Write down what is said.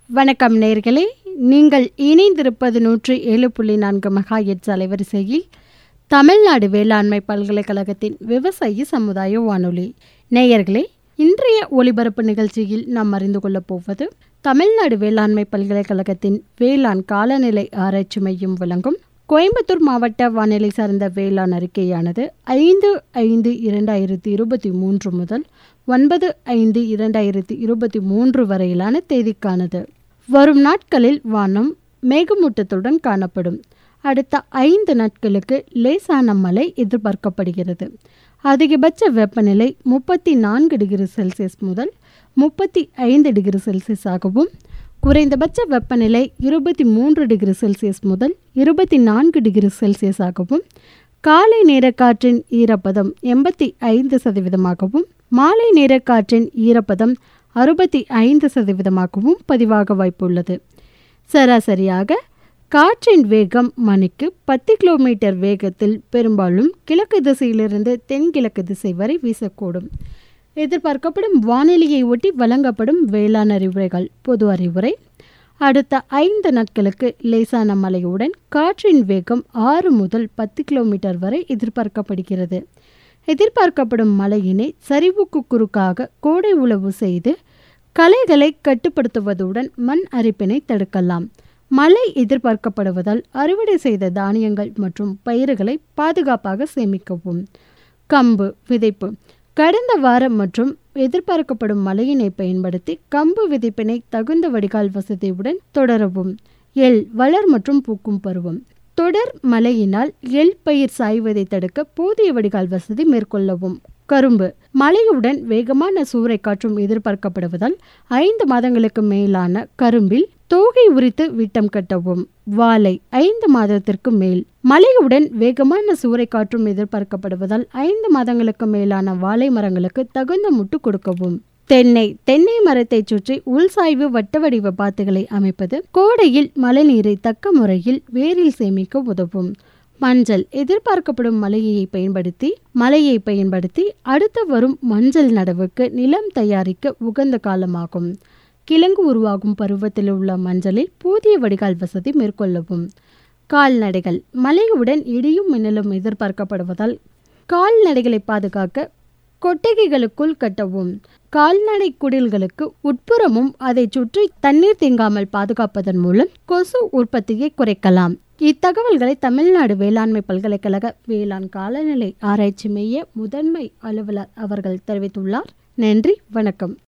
வணக்கம் நேர்களே நீங்கள் இணைந்திருப்பது நூற்றி ஏழு புள்ளி நான்கு மெகா எட்ஸ் அலைவரிசையில் தமிழ்நாடு வேளாண்மை பல்கலைக்கழகத்தின் விவசாயி சமுதாய வானொலி நேயர்களே இன்றைய ஒலிபரப்பு நிகழ்ச்சியில் நாம் அறிந்து கொள்ளப் போவது தமிழ்நாடு வேளாண்மை பல்கலைக்கழகத்தின் வேளாண் காலநிலை ஆராய்ச்சி மையம் வழங்கும் கோயம்புத்தூர் மாவட்ட வானிலை சார்ந்த வேளாண் அறிக்கையானது ஐந்து ஐந்து இரண்டாயிரத்தி இருபத்தி மூன்று முதல் ஒன்பது ஐந்து இரண்டாயிரத்தி இருபத்தி மூன்று வரையிலான தேதிக்கானது வரும் நாட்களில் வானம் மேகமூட்டத்துடன் காணப்படும் அடுத்த ஐந்து நாட்களுக்கு லேசான மழை எதிர்பார்க்கப்படுகிறது அதிகபட்ச வெப்பநிலை முப்பத்தி நான்கு டிகிரி செல்சியஸ் முதல் முப்பத்தி ஐந்து டிகிரி செல்சியஸ் ஆகவும் குறைந்தபட்ச வெப்பநிலை இருபத்தி மூன்று டிகிரி செல்சியஸ் முதல் இருபத்தி நான்கு டிகிரி செல்சியஸ் ஆகவும் காலை நேர காற்றின் ஈரப்பதம் எண்பத்தி ஐந்து சதவீதமாகவும் மாலை நேர காற்றின் ஈரப்பதம் அறுபத்தி ஐந்து சதவீதமாகவும் பதிவாக வாய்ப்புள்ளது சராசரியாக காற்றின் வேகம் மணிக்கு பத்து கிலோமீட்டர் வேகத்தில் பெரும்பாலும் கிழக்கு திசையிலிருந்து தென்கிழக்கு திசை வரை வீசக்கூடும் எதிர்பார்க்கப்படும் வானிலையை ஒட்டி வழங்கப்படும் வேளாண் அறிவுரைகள் பொது அறிவுரை அடுத்த ஐந்து நாட்களுக்கு லேசான மழையுடன் காற்றின் வேகம் ஆறு முதல் பத்து கிலோமீட்டர் வரை எதிர்பார்க்கப்படுகிறது எதிர்பார்க்கப்படும் மழையினை சரிவுக்கு குறுக்காக கோடை உழவு செய்து களைகளை கட்டுப்படுத்துவதுடன் மண் அரிப்பினை தடுக்கலாம் மழை எதிர்பார்க்கப்படுவதால் அறுவடை செய்த தானியங்கள் மற்றும் பயிர்களை பாதுகாப்பாக சேமிக்கவும் கம்பு விதைப்பு கடந்த வாரம் மற்றும் எதிர்பார்க்கப்படும் மழையினை பயன்படுத்தி கம்பு விதைப்பினை தகுந்த வடிகால் வசதியுடன் தொடரவும் எல் வளர் மற்றும் பூக்கும் பருவம் தொடர் மழையினால் எல் பயிர் சாய்வதை தடுக்க போதிய வடிகால் வசதி மேற்கொள்ளவும் கரும்பு மழையுடன் வேகமான சூறை காற்றும் எதிர்பார்க்கப்படுவதால் ஐந்து மாதங்களுக்கு மேலான கரும்பில் தோகை உரித்து விட்டம் கட்டவும் வாழை ஐந்து மாதத்திற்கு மேல் மழையுடன் வேகமான சூறை காற்றும் எதிர்பார்க்கப்படுவதால் ஐந்து மாதங்களுக்கு மேலான வாழை மரங்களுக்கு தகுந்த முட்டு கொடுக்கவும் தென்னை தென்னை மரத்தை சுற்றி உள்சாய்வு வட்ட வடிவ பாத்துகளை அமைப்பது கோடையில் மழைநீரை தக்க முறையில் வேரில் சேமிக்க உதவும் மஞ்சள் எதிர்பார்க்கப்படும் மழையை பயன்படுத்தி மழையை பயன்படுத்தி அடுத்து வரும் மஞ்சள் நடவுக்கு நிலம் தயாரிக்க உகந்த காலமாகும் கிழங்கு உருவாகும் பருவத்தில் உள்ள மஞ்சளில் போதிய வடிகால் வசதி மேற்கொள்ளவும் கால்நடைகள் மழையுடன் இடியும் மின்னலும் எதிர்பார்க்கப்படுவதால் கால்நடைகளை பாதுகாக்க கொட்டகைகளுக்குள் கட்டவும் கால்நடை குடில்களுக்கு உட்புறமும் அதை சுற்றி தண்ணீர் தேங்காமல் பாதுகாப்பதன் மூலம் கொசு உற்பத்தியை குறைக்கலாம் இத்தகவல்களை தமிழ்நாடு வேளாண்மை பல்கலைக்கழக வேளாண் காலநிலை ஆராய்ச்சி மைய முதன்மை அலுவலர் அவர்கள் தெரிவித்துள்ளார் நன்றி வணக்கம்